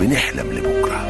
بنحلم لبكره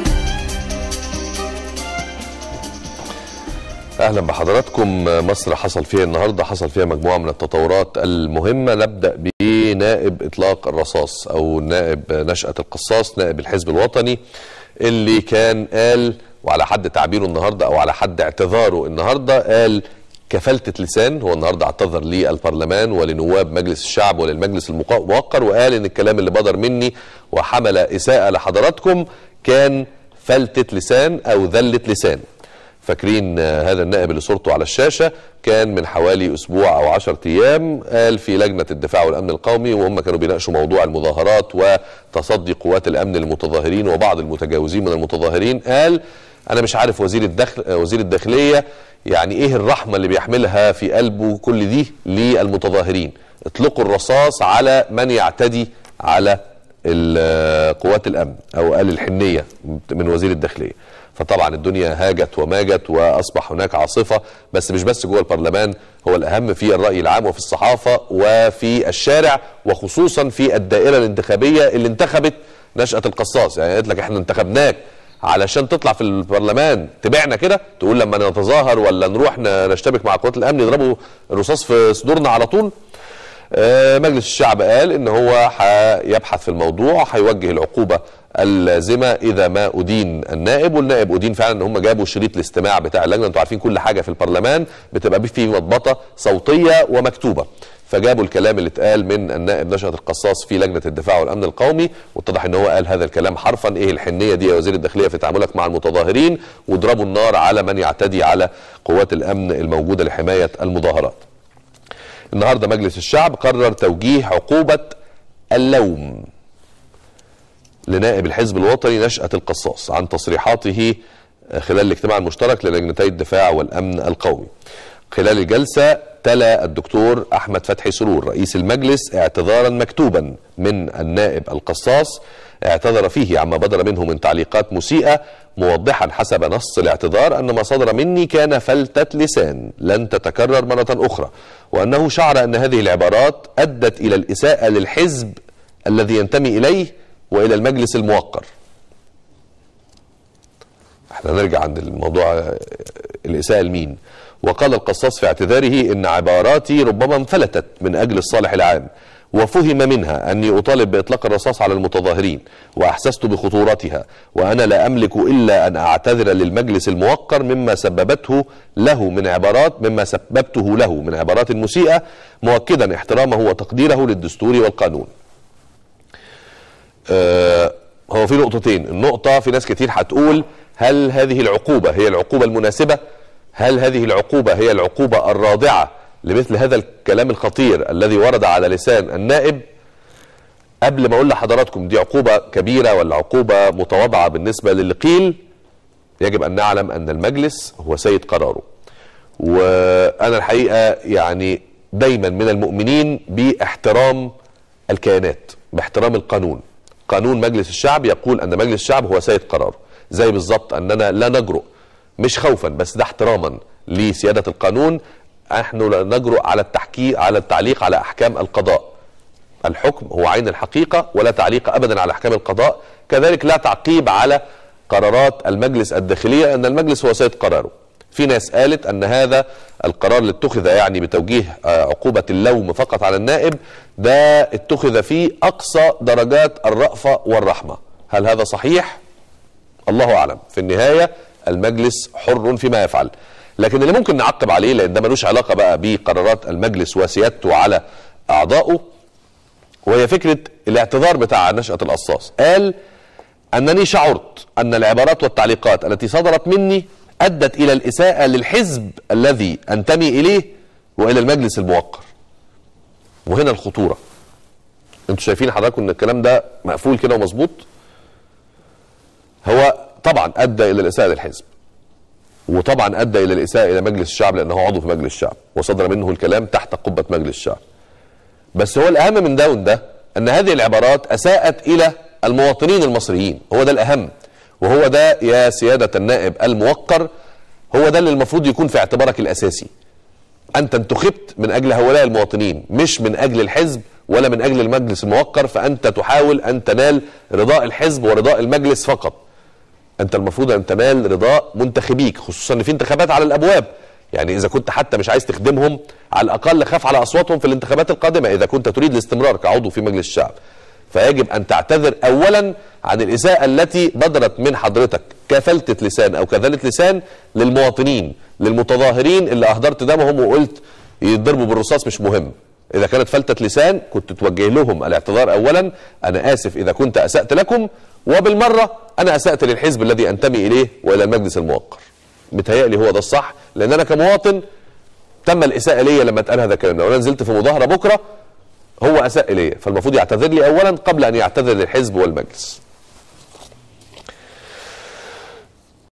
اهلا بحضراتكم مصر حصل فيها النهارده حصل فيها مجموعه من التطورات المهمه نبدا بنائب اطلاق الرصاص او نائب نشاه القصاص نائب الحزب الوطني اللي كان قال وعلى حد تعبيره النهارده او على حد اعتذاره النهارده قال كفلتة لسان هو النهارده اعتذر للبرلمان ولنواب مجلس الشعب وللمجلس الموقر وقال ان الكلام اللي بدر مني وحمل اساءه لحضراتكم كان فلتة لسان او ذله لسان فاكرين آه، هذا النائب اللي صورته على الشاشة كان من حوالي أسبوع أو عشرة أيام قال في لجنة الدفاع والأمن القومي وهم كانوا بيناقشوا موضوع المظاهرات وتصدي قوات الأمن للمتظاهرين وبعض المتجاوزين من المتظاهرين قال أنا مش عارف وزير الدخل آه، وزير الداخلية يعني إيه الرحمة اللي بيحملها في قلبه كل دي للمتظاهرين اطلقوا الرصاص على من يعتدي على ال- قوات الامن او قال الحنيه من وزير الداخليه فطبعا الدنيا هاجت وماجت واصبح هناك عاصفه بس مش بس جوه البرلمان هو الاهم في الراي العام وفي الصحافه وفي الشارع وخصوصا في الدائره الانتخابيه اللي انتخبت نشاه القصاص يعني قالت لك احنا انتخبناك علشان تطلع في البرلمان تبعنا كده تقول لما نتظاهر ولا نروح ن- نشتبك مع قوات الامن يضربوا الرصاص في صدورنا على طول آه، مجلس الشعب قال ان هو هيبحث في الموضوع هيوجه العقوبه اللازمه اذا ما ادين النائب والنائب ادين فعلا ان هم جابوا شريط الاستماع بتاع اللجنه انتوا عارفين كل حاجه في البرلمان بتبقى فيه مضبطه صوتيه ومكتوبه فجابوا الكلام اللي اتقال من النائب نشأة القصاص في لجنة الدفاع والأمن القومي واتضح ان هو قال هذا الكلام حرفا ايه الحنية دي يا وزير الداخلية في تعاملك مع المتظاهرين واضربوا النار على من يعتدي على قوات الأمن الموجودة لحماية المظاهرات النهارده مجلس الشعب قرر توجيه عقوبه اللوم لنائب الحزب الوطني نشأة القصاص عن تصريحاته خلال الاجتماع المشترك للجنتي الدفاع والامن القومي. خلال الجلسه تلا الدكتور احمد فتحي سرور رئيس المجلس اعتذارا مكتوبا من النائب القصاص اعتذر فيه عما بدر منه من تعليقات مسيئه موضحا حسب نص الاعتذار ان ما صدر مني كان فلتة لسان لن تتكرر مره اخرى وانه شعر ان هذه العبارات ادت الى الاساءه للحزب الذي ينتمي اليه والى المجلس الموقر. احنا نرجع عند الموضوع آه، الاساءه لمين؟ وقال القصاص في اعتذاره ان عباراتي ربما انفلتت من اجل الصالح العام وفهم منها اني اطالب باطلاق الرصاص على المتظاهرين واحسست بخطورتها وانا لا املك الا ان اعتذر للمجلس الموقر مما سببته له من عبارات مما سببته له من عبارات مسيئه مؤكدا احترامه وتقديره للدستور والقانون. آه، هو في نقطتين النقطة في ناس كتير هتقول هل هذه العقوبة هي العقوبة المناسبة هل هذه العقوبة هي العقوبة الرادعة لمثل هذا الكلام الخطير الذي ورد على لسان النائب قبل ما اقول لحضراتكم دي عقوبة كبيرة ولا عقوبة متواضعة بالنسبة للي قيل يجب ان نعلم ان المجلس هو سيد قراره وانا الحقيقة يعني دايما من المؤمنين باحترام الكيانات باحترام القانون قانون مجلس الشعب يقول ان مجلس الشعب هو سيد قراره زي بالظبط اننا لا نجرؤ مش خوفا بس ده احتراما لسياده القانون نحن لا نجرؤ على التحكي على التعليق على احكام القضاء الحكم هو عين الحقيقه ولا تعليق ابدا على احكام القضاء كذلك لا تعقيب على قرارات المجلس الداخليه ان المجلس هو سيد قراره في ناس قالت ان هذا القرار اللي اتخذ يعني بتوجيه آه، عقوبه اللوم فقط على النائب ده اتخذ فيه اقصى درجات الرأفه والرحمه هل هذا صحيح الله اعلم في النهايه المجلس حر فيما يفعل لكن اللي ممكن نعقب عليه لان ده ملوش علاقه بقى بقرارات المجلس وسيادته على اعضائه وهي فكره الاعتذار بتاع نشاه القصاص قال انني شعرت ان العبارات والتعليقات التي صدرت مني ادت الى الاساءه للحزب الذي انتمي اليه والى المجلس الموقر وهنا الخطوره انتوا شايفين حضراتكم ان الكلام ده مقفول كده ومظبوط هو طبعا ادى الى الاساءه للحزب وطبعا ادى الى الاساءه الى مجلس الشعب لانه عضو في مجلس الشعب وصدر منه الكلام تحت قبه مجلس الشعب بس هو الاهم من ده وده ان هذه العبارات اساءت الى المواطنين المصريين هو ده الاهم وهو ده يا سياده النائب الموقر هو ده اللي المفروض يكون في اعتبارك الاساسي انت انتخبت من اجل هؤلاء المواطنين مش من اجل الحزب ولا من اجل المجلس الموقر فانت تحاول ان تنال رضاء الحزب ورضاء المجلس فقط انت المفروض ان تنال رضاء منتخبيك خصوصا ان في انتخابات على الابواب يعني اذا كنت حتى مش عايز تخدمهم على الاقل خاف على اصواتهم في الانتخابات القادمه اذا كنت تريد الاستمرار كعضو في مجلس الشعب فيجب ان تعتذر اولا عن الاساءه التي بدرت من حضرتك كفلتة لسان او كذلة لسان للمواطنين للمتظاهرين اللي اهدرت دمهم وقلت يتضربوا بالرصاص مش مهم اذا كانت فلتة لسان كنت توجه لهم الاعتذار اولا انا اسف اذا كنت اسات لكم وبالمره انا اسات للحزب الذي انتمي اليه والى المجلس الموقر متهيألي هو ده الصح لان انا كمواطن تم الاساءه ليا لما اتقال هذا الكلام وانا نزلت في مظاهره بكره هو اساء الي فالمفروض يعتذر لي اولا قبل ان يعتذر للحزب والمجلس